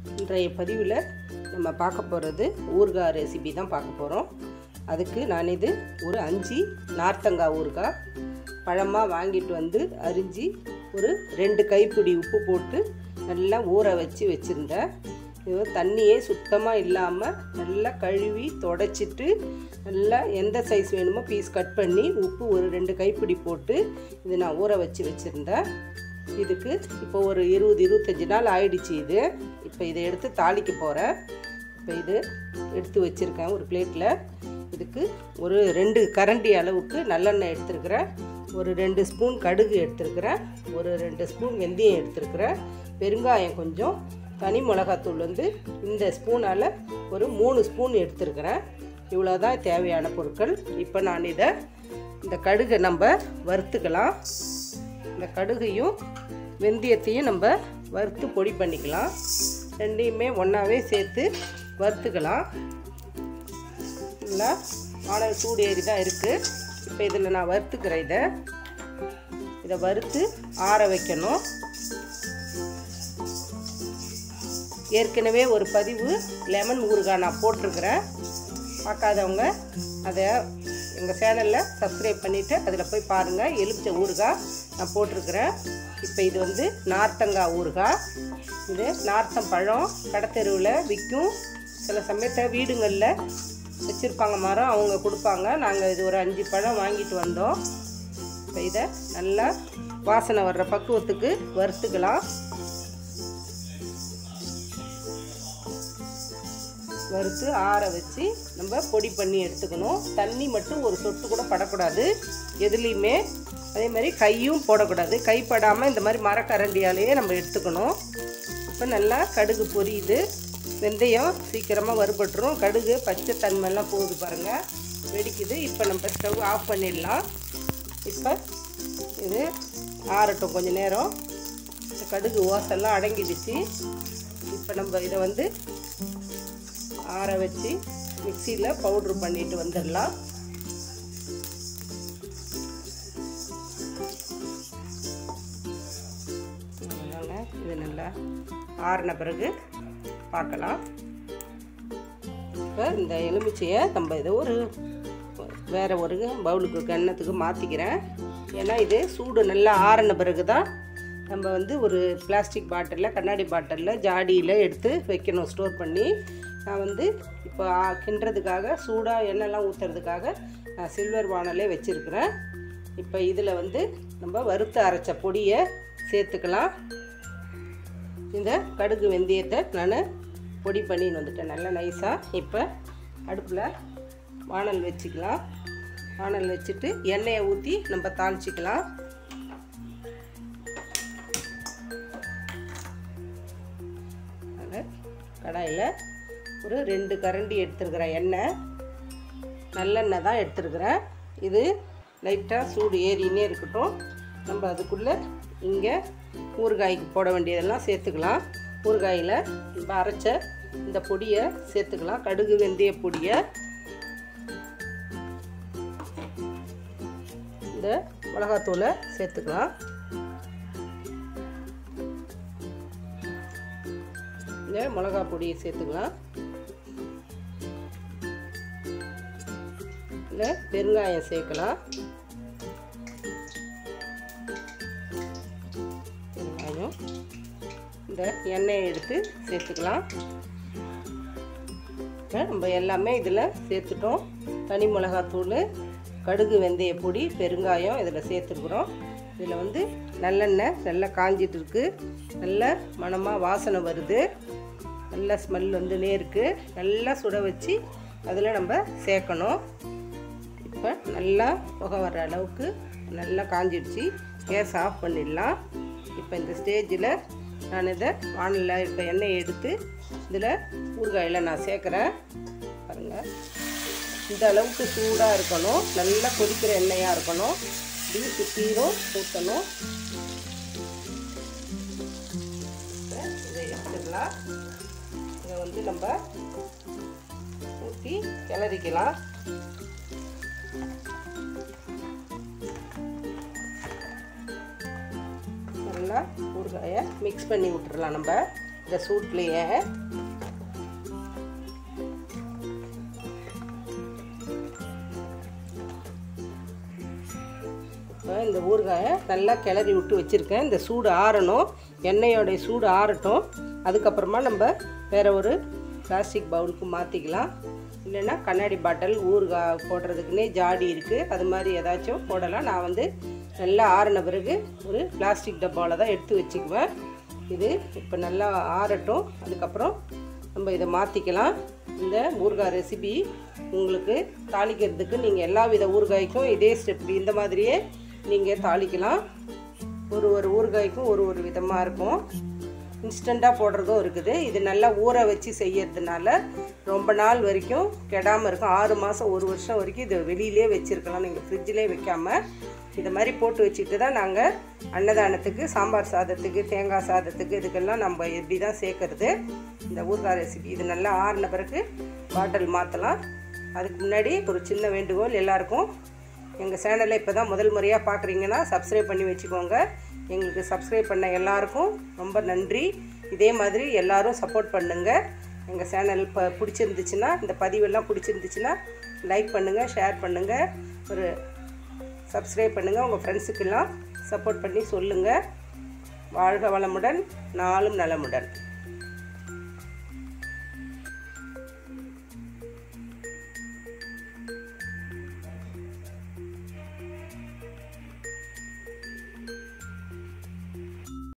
இன்றைய பதிவில் நம்ம பார்க்க போகிறது ஊறுகாய் ரெசிபி தான் பார்க்க போகிறோம் அதுக்கு நான் இது ஒரு அஞ்சு நார்த்தங்காய் ஊறுகாய் பழமாக வாங்கிட்டு வந்து அரிஞ்சு ஒரு ரெண்டு கைப்பிடி உப்பு போட்டு நல்லா ஊற வச்சு வச்சுருந்தேன் இது தண்ணியே சுத்தமாக இல்லாமல் நல்லா கழுவி தொடச்சிட்டு நல்லா எந்த சைஸ் வேணுமோ பீஸ் கட் பண்ணி உப்பு ஒரு ரெண்டு கைப்பிடி போட்டு இது நான் ஊற வச்சு வச்சுருந்தேன் இதுக்கு இப்போ ஒரு இருபது இருபத்தஞ்சி நாள் ஆயிடுச்சு இது இப்போ இதை எடுத்து தாளிக்க போகிறேன் இப்போ இது எடுத்து வச்சுருக்கேன் ஒரு பிளேட்டில் இதுக்கு ஒரு ரெண்டு கரண்டி அளவுக்கு நல்லெண்ணெய் எடுத்துருக்கிறேன் ஒரு ரெண்டு ஸ்பூன் கடுகு எடுத்துருக்கிறேன் ஒரு ரெண்டு ஸ்பூன் வெந்தயம் எடுத்துருக்கிறேன் பெருங்காயம் கொஞ்சம் தனி மிளகாத்தூள் வந்து இந்த ஸ்பூனால் ஒரு மூணு ஸ்பூன் எடுத்துருக்கிறேன் இவ்வளோ தான் தேவையான பொருட்கள் இப்போ நான் இதை இந்த கடுகை நம்ம வறுத்துக்கலாம் இந்த கடுகையும் வெந்தயத்தையும் நம்ம வறுத்து பொடி பண்ணிக்கலாம் ரெண்டையுமே ஒன்றாவே சேர்த்து வறுத்துக்கலாம் நல்லா வானல் சூடு ஏறி தான் இருக்குது இப்போ இதில் நான் வறுத்துக்கிறேன் இதை இதை வறுத்து ஆற வைக்கணும் ஏற்கனவே ஒரு பதிவு லெமன் ஊறுகாய் நான் போட்டிருக்கிறேன் பார்க்காதவங்க அதை எங்கள் சேனலில் சப்ஸ்கிரைப் பண்ணிவிட்டு அதில் போய் பாருங்கள் எலுமிச்சை ஊறுகாய் நான் போட்டிருக்கிறேன் இப்போ இது வந்து நார்த்தங்காய் ஊறுகாய் இது நார்த்தம் பழம் கடத்தெருவில் விற்கும் சில சமயத்தில் வீடுங்களில் வச்சுருப்பாங்க மரம் அவங்க கொடுப்பாங்க நாங்கள் இது ஒரு அஞ்சு பழம் வாங்கிட்டு வந்தோம் இப்போ இதை நல்லா வாசனை வர்ற பக்குவத்துக்கு வறுத்துக்கலாம் வறுத்து ஆற வச்சு நம்ம பொடி பண்ணி எடுத்துக்கணும் தண்ணி மட்டும் ஒரு சொட்டு கூட படக்கூடாது எதுலேயுமே அதே மாதிரி கையும் போடக்கூடாது கை படாமல் இந்த மாதிரி மரக்கரண்டியாலேயே நம்ம எடுத்துக்கணும் இப்போ நல்லா கடுகு பொரியுது வெந்தயம் சீக்கிரமாக வறுபட்டுரும் கடுகு பச்சை தன்மைலாம் போகுது பாருங்கள் வெடிக்குது இப்போ நம்ம ஸ்டவ் ஆஃப் பண்ணிடலாம் இப்போ இது ஆறட்டும் கொஞ்சம் நேரம் கடுகு ஓசெல்லாம் அடங்கிடுச்சு இப்போ நம்ம இதை வந்து ஆற வச்சு மிக்சியில் பவுட்ரு பண்ணிட்டு வந்துடலாம் இது நல்லா ஆறின பிறகு பார்க்கலாம் இப்போ இந்த எலுமிச்சையை நம்ம இதை ஒரு வேறு ஒரு பவுலுக்கு கிண்ணத்துக்கு மாற்றிக்கிறேன் ஏன்னா இது சூடு நல்லா ஆறின பிறகு தான் நம்ம வந்து ஒரு பிளாஸ்டிக் பாட்டிலில் கண்ணாடி பாட்டிலில் ஜாடியில் எடுத்து வைக்கணும் ஸ்டோர் பண்ணி நான் வந்து இப்போ கிண்டுறதுக்காக சூடாக எண்ணெய்லாம் ஊற்றுறதுக்காக நான் சில்வர் வானலே வச்சுருக்கிறேன் இப்போ இதில் வந்து நம்ம வறுத்து அரைச்ச பொடியை சேர்த்துக்கலாம் இந்த கடுகு வெந்தயத்தை நான் பொடி பண்ணின்னு வந்துட்டேன் நல்லா நைஸாக இப்போ அடுப்பில் வானல் வச்சுக்கலாம் வானல் வச்சுட்டு எண்ணெயை ஊற்றி நம்ம தாளிச்சிக்கலாம் கடாயில் ஒரு ரெண்டு கரண்டி எடுத்துருக்கிறேன் எண்ணெய் நல்லெண்ணெய் தான் எடுத்துருக்கிறேன் இது லைட்டாக சூடு ஏறினே இருக்கட்டும் நம்ம அதுக்குள்ளே இங்கே ஊறுகாய்க்கு போட வேண்டியதெல்லாம் சேர்த்துக்கலாம் ஊறுகாயில் இப்போ அரைச்ச இந்த பொடியை சேர்த்துக்கலாம் கடுகு வெந்தய பொடியை இந்த மிளகாத்தூளை சேர்த்துக்கலாம் இந்த மிளகா பொடியை சேர்த்துக்கலாம் இல்லை பெருங்காயம் சேர்க்கலாம் பெருங்காயம் இந்த எண்ணெயை எடுத்து சேர்த்துக்கலாம் நம்ம எல்லாமே இதில் சேர்த்துட்டோம் தனி மிளகாத்தூள் கடுகு வெந்தய பொடி பெருங்காயம் இதில் சேர்த்துருக்குறோம் இதில் வந்து நல்லெண்ணெய் நல்லா காஞ்சிட்டு இருக்கு நல்ல மணமாக வாசனை வருது நல்ல ஸ்மெல் வந்து நேருக்கு நல்லா சுட வச்சு அதில் நம்ம சேர்க்கணும் இப்போ நல்லா புகை வர்ற அளவுக்கு நல்லா காஞ்சிடுச்சு கேஸ் ஆஃப் பண்ணிடலாம் இப்போ இந்த ஸ்டேஜில் நான் இதை வானலில் இப்போ எண்ணெயை எடுத்து இதில் ஊறுகாயில் நான் சேர்க்குறேன் பாருங்கள் இந்த அளவுக்கு சூடாக இருக்கணும் நல்லா கொதிக்கிற எண்ணெயாக இருக்கணும் இப்படி சுற்றிலும் ஊற்றணும் இதை எடுத்துக்கலாம் இதை வந்து நம்ம ஊற்றி கிளறிக்கலாம் நல்லா ஊறுகாயை மிக்ஸ் பண்ணி விட்டுறலாம் நம்ம இந்த சூட்லேயே இப்போ இந்த ஊறுகாயை நல்லா கிளறி விட்டு வச்சுருக்கேன் இந்த சூடு ஆறணும் எண்ணெயோடைய சூடு ஆறட்டும் அதுக்கப்புறமா நம்ம வேறு ஒரு பிளாஸ்டிக் பவுலுக்கு மாற்றிக்கலாம் இல்லைன்னா கண்ணாடி பாட்டில் ஊறுகாய் போடுறதுக்குன்னே ஜாடி இருக்குது அது மாதிரி ஏதாச்சும் போடலாம் நான் வந்து நல்லா ஆறின பிறகு ஒரு பிளாஸ்டிக் டப்பாவில் தான் எடுத்து வச்சுக்குவேன் இது இப்போ நல்லா ஆறட்டும் அதுக்கப்புறம் நம்ம இதை மாற்றிக்கலாம் இந்த ஊறுகாய் ரெசிபி உங்களுக்கு தாளிக்கிறதுக்கு நீங்கள் எல்லா வித ஊறுகாய்க்கும் இதே ஸ்டெப் இந்த மாதிரியே நீங்கள் தாளிக்கலாம் ஒரு ஒரு ஊறுகாய்க்கும் ஒரு ஒரு விதமாக இருக்கும் இன்ஸ்டண்ட்டாக போடுறதும் இருக்குது இது நல்லா ஊற வச்சு செய்யறதுனால ரொம்ப நாள் வரைக்கும் கெடாமல் இருக்கும் ஆறு மாதம் ஒரு வருஷம் வரைக்கும் இது வெளியிலே வச்சுருக்கலாம் நீங்கள் ஃப்ரிட்ஜிலே வைக்காமல் இதை மாதிரி போட்டு வச்சுட்டு தான் நாங்கள் அன்னதானத்துக்கு சாம்பார் சாதத்துக்கு தேங்காய் சாதத்துக்கு இதுக்கெல்லாம் நம்ம எப்படி தான் சேர்க்கறது இந்த ஊறுகாய் ரெசிபி இது நல்லா ஆறின பிறகு பாட்டில் மாற்றலாம் அதுக்கு முன்னாடி ஒரு சின்ன வேண்டுகோள் எல்லாருக்கும் எங்கள் சேனலை இப்போ தான் முதல் முறையாக பார்க்குறீங்கன்னா சப்ஸ்கிரைப் பண்ணி வச்சுக்கோங்க எங்களுக்கு சப்ஸ்கிரைப் பண்ண எல்லாருக்கும் ரொம்ப நன்றி இதே மாதிரி எல்லாரும் சப்போர்ட் பண்ணுங்கள் எங்கள் சேனல் இப்போ பிடிச்சிருந்துச்சுன்னா இந்த பதிவெல்லாம் பிடிச்சிருந்துச்சுன்னா லைக் பண்ணுங்கள் ஷேர் பண்ணுங்கள் ஒரு சப்ஸ்கிரைப் பண்ணுங்கள் உங்கள் ஃப்ரெண்ட்ஸுக்கெல்லாம் சப்போர்ட் பண்ணி சொல்லுங்கள் வாழ்க வளமுடன் நாளும் நலமுடன்